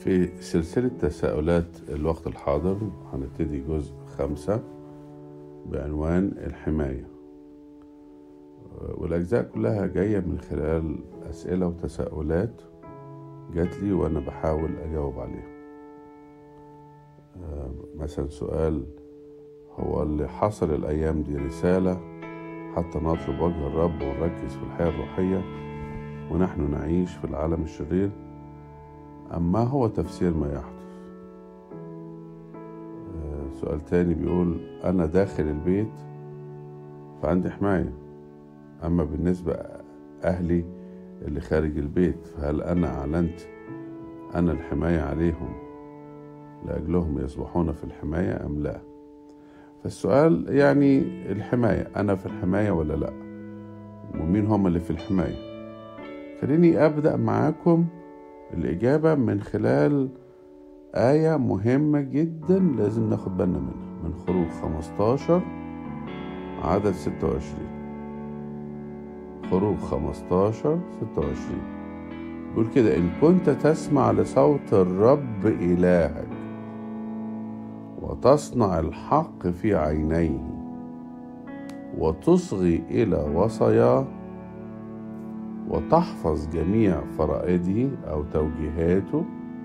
في سلسلة تساؤلات الوقت الحاضر هنبتدي جزء خمسة بعنوان الحماية والأجزاء كلها جاية من خلال أسئلة وتساؤلات جات لي وأنا بحاول أجاوب عليها مثلا سؤال هو اللي حصل الأيام دي رسالة حتى نطلب وجه الرب ونركز في الحياة الروحية ونحن نعيش في العالم الشرير أما هو تفسير ما يحدث سؤال تاني بيقول أنا داخل البيت فعندي حماية أما بالنسبة أهلي اللي خارج البيت فهل أنا أعلنت أنا الحماية عليهم لأجلهم يصبحون في الحماية أم لا فالسؤال يعني الحماية أنا في الحماية ولا لا ومين هم اللي في الحماية خليني أبدأ معاكم الإجابة من خلال آية مهمة جدا لازم ناخد بالنا منها من خروج 15 عدد 26 خروج 15 26 بيقول كده إن كنت تسمع لصوت الرب إلهك وتصنع الحق في عينيه وتصغي إلى وصاياه وتحفظ جميع فرائده أو توجيهاته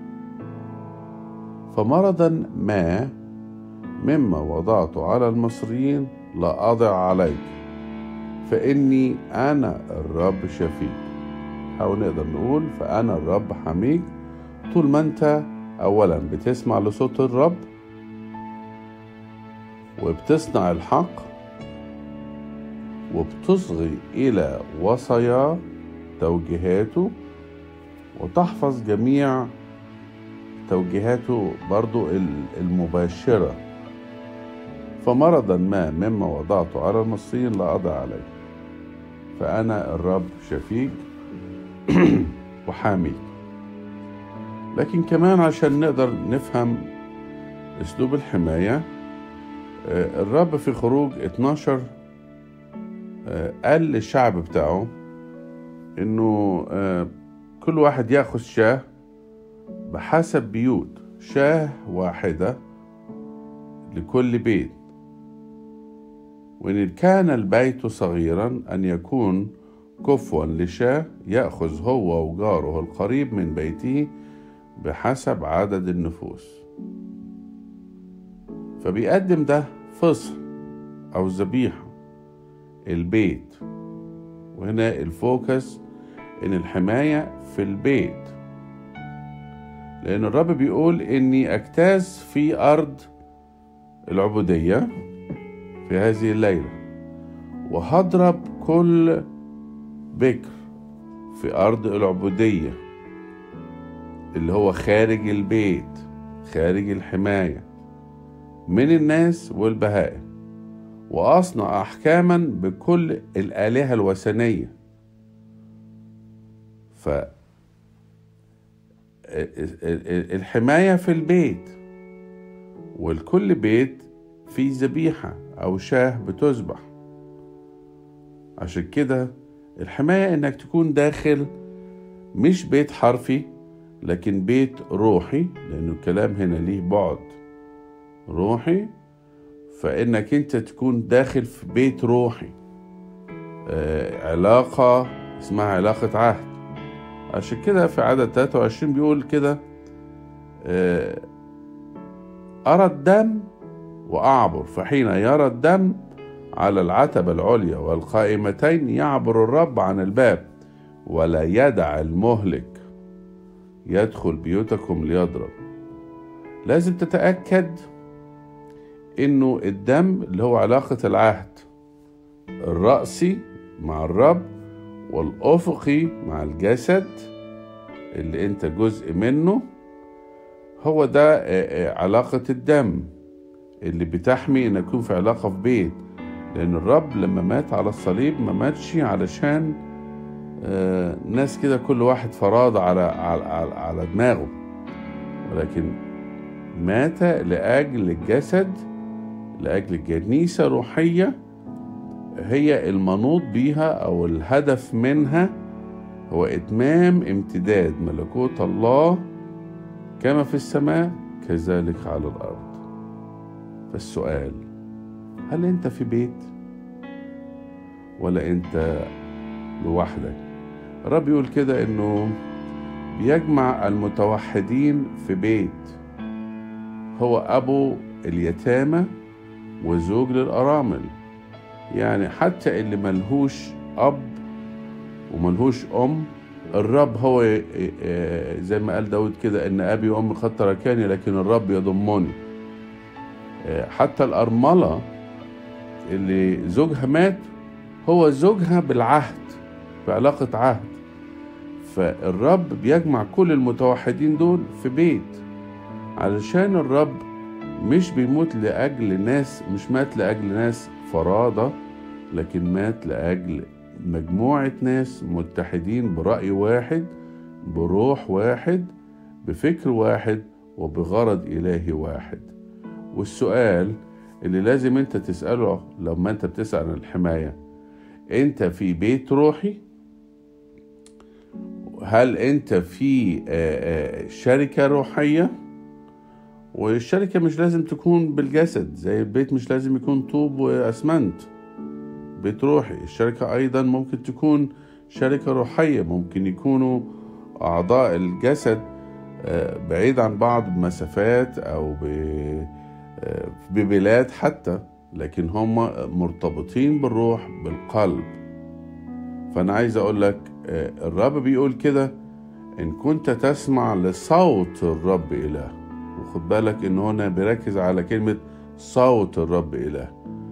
فمرضا ما مما وضعته على المصريين لا أضع عليك فإني أنا الرب شفيك أو نقدر نقول فأنا الرب حميك طول ما أنت أولا بتسمع لصوت الرب وبتصنع الحق وبتصغي إلى وصاياه توجيهاته وتحفظ جميع توجيهاته برضو المباشرة فمرضا ما مما وضعته على المصريين لا أضع عليه فأنا الرب شفيك وحاميك لكن كمان عشان نقدر نفهم أسلوب الحماية الرب في خروج 12 قال للشعب بتاعه انه كل واحد ياخذ شاه بحسب بيوت شاه واحدة لكل بيت وإن كان البيت صغيرا أن يكون كفوا لشاه يأخذ هو وجاره القريب من بيته بحسب عدد النفوس فبيقدم ده فصل أو ذبيحة البيت وهنا الفوكس ان الحماية في البيت لان الرب بيقول اني اجتاز في ارض العبودية في هذه الليلة وهضرب كل بكر في ارض العبودية اللي هو خارج البيت خارج الحماية من الناس والبهائم واصنع احكاما بكل الالهه الوثنيه ف الحمايه في البيت والكل بيت فيه ذبيحه او شاه بتذبح عشان كده الحمايه انك تكون داخل مش بيت حرفي لكن بيت روحي لانه الكلام هنا ليه بعد روحي فإنك أنت تكون داخل في بيت روحي آه علاقة اسمها علاقة عهد عشان كده في عدد 23 بيقول كده آه أرى الدم وأعبر فحين يرى الدم على العتبة العليا والقائمتين يعبر الرب عن الباب ولا يدع المهلك يدخل بيوتكم ليضرب لازم تتأكد انه الدم اللي هو علاقة العهد الرأسي مع الرب والأفقي مع الجسد اللي انت جزء منه هو ده علاقة الدم اللي بتحمي ان يكون في علاقة في بيت لان الرب لما مات على الصليب ما ماتش علشان ناس كده كل واحد فراد على على, على دماغه ولكن مات لأجل الجسد لأجل كنيسة روحية هي المنوط بيها أو الهدف منها هو إتمام امتداد ملكوت الله كما في السماء كذلك على الأرض فالسؤال هل أنت في بيت ولا أنت لوحدك الرب يقول كده إنه بيجمع المتوحدين في بيت هو أبو اليتامى وزوج للأرامل يعني حتى اللي ملهوش أب وملهوش أم الرب هو زي ما قال داود كده إن أبي وأمي قد تركاني لكن الرب يضمني حتى الأرملة اللي زوجها مات هو زوجها بالعهد بعلاقة عهد فالرب بيجمع كل المتوحدين دول في بيت علشان الرب مش بيموت لأجل ناس مش مات لأجل ناس فرادة لكن مات لأجل مجموعة ناس متحدين برأي واحد بروح واحد بفكر واحد وبغرض إلهي واحد والسؤال اللي لازم انت تسأله لما انت بتسأل عن الحماية انت في بيت روحي هل انت في شركة روحية والشركة مش لازم تكون بالجسد زي البيت مش لازم يكون طوب وأسمنت بيت روحي الشركة أيضا ممكن تكون شركة روحية ممكن يكونوا أعضاء الجسد بعيد عن بعض بمسافات أو ببلاد حتى لكن هم مرتبطين بالروح بالقلب فأنا عايز أقول لك الرب بيقول كده إن كنت تسمع لصوت الرب إله وخد بالك إن هنا بيركز على كلمة صوت الرب إله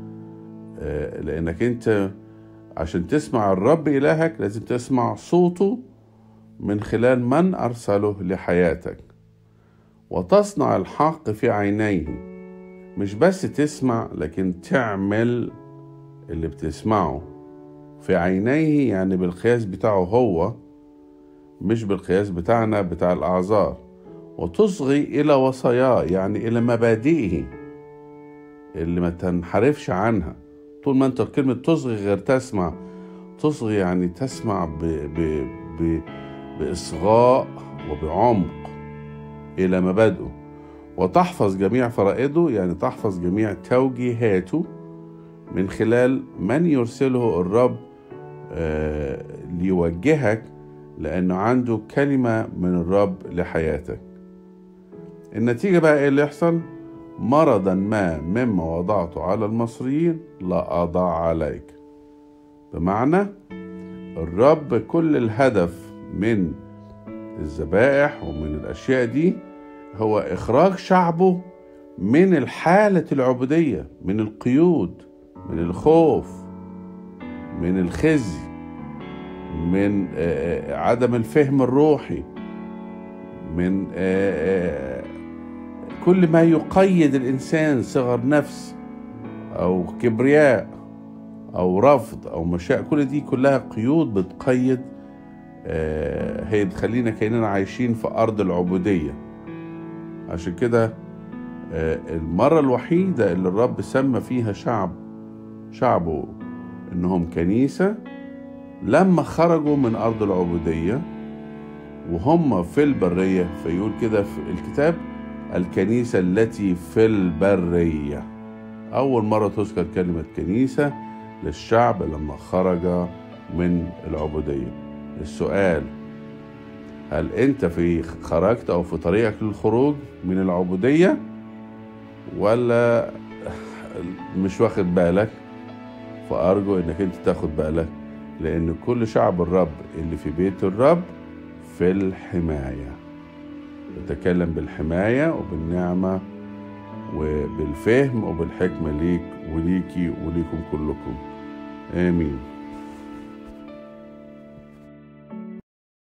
لأنك أنت عشان تسمع الرب إلهك لازم تسمع صوته من خلال من أرسله لحياتك وتصنع الحق في عينيه مش بس تسمع لكن تعمل اللي بتسمعه في عينيه يعني بالقياس بتاعه هو مش بالقياس بتاعنا بتاع الأعذار وتصغي إلى وصاياه يعني إلى مبادئه اللي ما تنحرفش عنها طول ما أنت كلمة تصغي غير تسمع تصغي يعني تسمع ب ب ب بإصغاء وبعمق إلى مبادئه وتحفظ جميع فرائضه يعني تحفظ جميع توجيهاته من خلال من يرسله الرب آه ليوجهك لأنه عنده كلمة من الرب لحياتك النتيجة بقى إيه اللي يحصل مرضا ما مما وضعته على المصريين لا أضع عليك بمعنى الرب كل الهدف من الذبائح ومن الأشياء دي هو إخراج شعبه من الحالة العبودية من القيود من الخوف من الخزي من عدم الفهم الروحي من كل ما يقيد الإنسان صغر نفس أو كبرياء أو رفض أو مشاء كل دي كلها قيود بتقيد هي تخلينا كأننا عايشين في أرض العبودية عشان كده المرة الوحيدة اللي الرب سمى فيها شعب شعبه إنهم كنيسة لما خرجوا من أرض العبودية وهم في البرية فيقول كده في الكتاب الكنيسة التي في البرية أول مرة تذكر كلمة كنيسة للشعب لما خرج من العبودية السؤال هل أنت في خرجت أو في طريقك للخروج من العبودية ولا مش واخد بالك فأرجو إنك أنت تاخد بالك لأن كل شعب الرب اللي في بيت الرب في الحماية نتكلم بالحماية وبالنعمة وبالفهم وبالحكمة ليك وليكي وليكم كلكم آمين